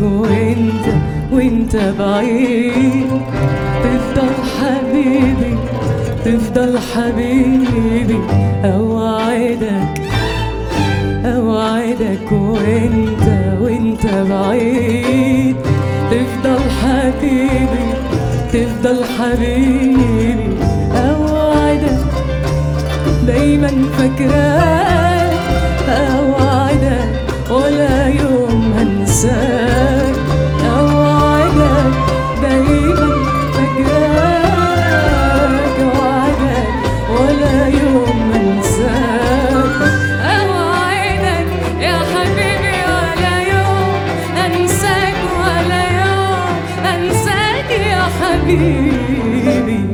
وانت وانت بعيد تفضل حبيبي تفضل حبيبي اوعدك اوعدك وانت وانت بعيد تفضل حبيبي تفضل حبيبي اوعدك دايما فاكراك اوعدك ولا يوم هنساك اوعدك دايما فاكراك اوعدك ولا يوم هنساك اوعدك يا حبيبي ولا يوم انساك ولا يوم انساك يا حبيبي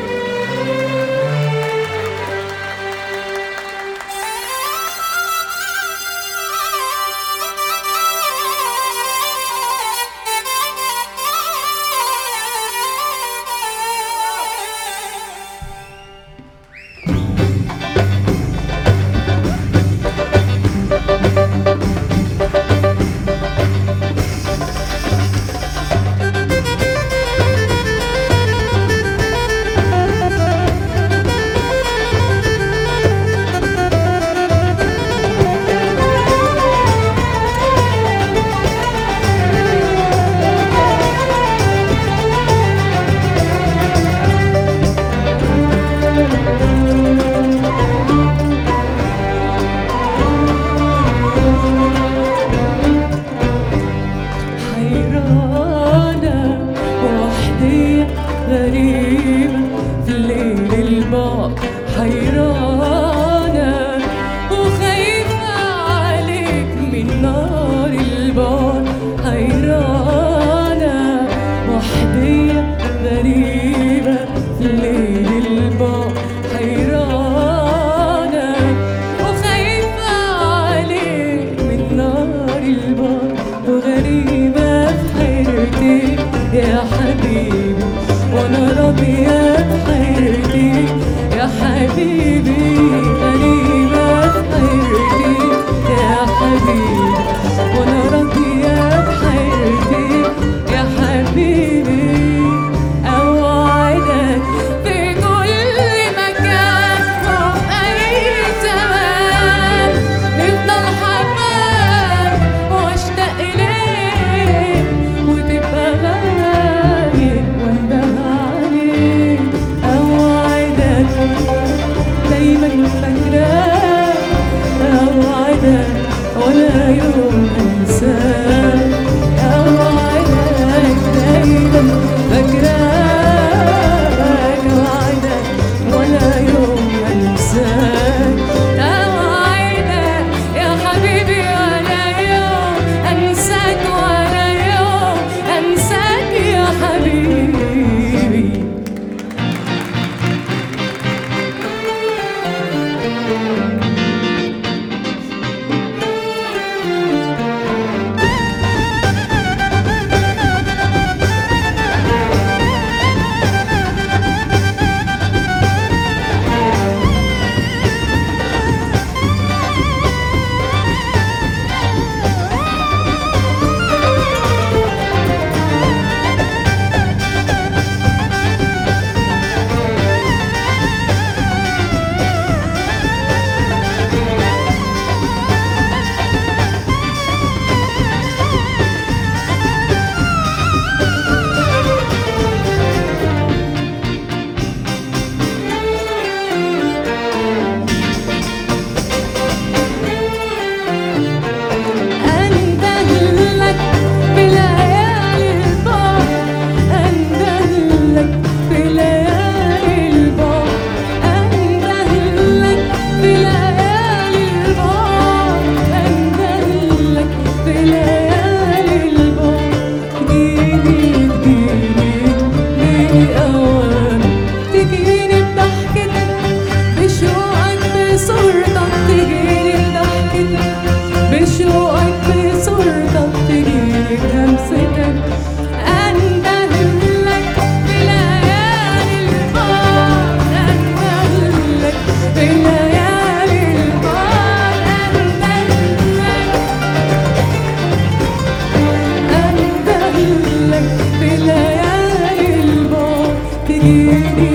حيرانة وحدي غريبة في الليل البعد حيرانة وخايفة عليك من نار البعد حيرانة وحدي غريبة في الليل البعد حيرانة وخايفة عليك من نار البعد وغريبة في حيرتي يا حبيبي وانا راضية بحيرتي يا حبيبي غريبة في حيرتي يا حبيبي وانا راضية بحيرتي يا حبيبي اوعدك في كل مكان وأي زمان نفضل حبايب واشتاق إليك وتبقى غايب وانده عليك أوعدك دايما تنسيني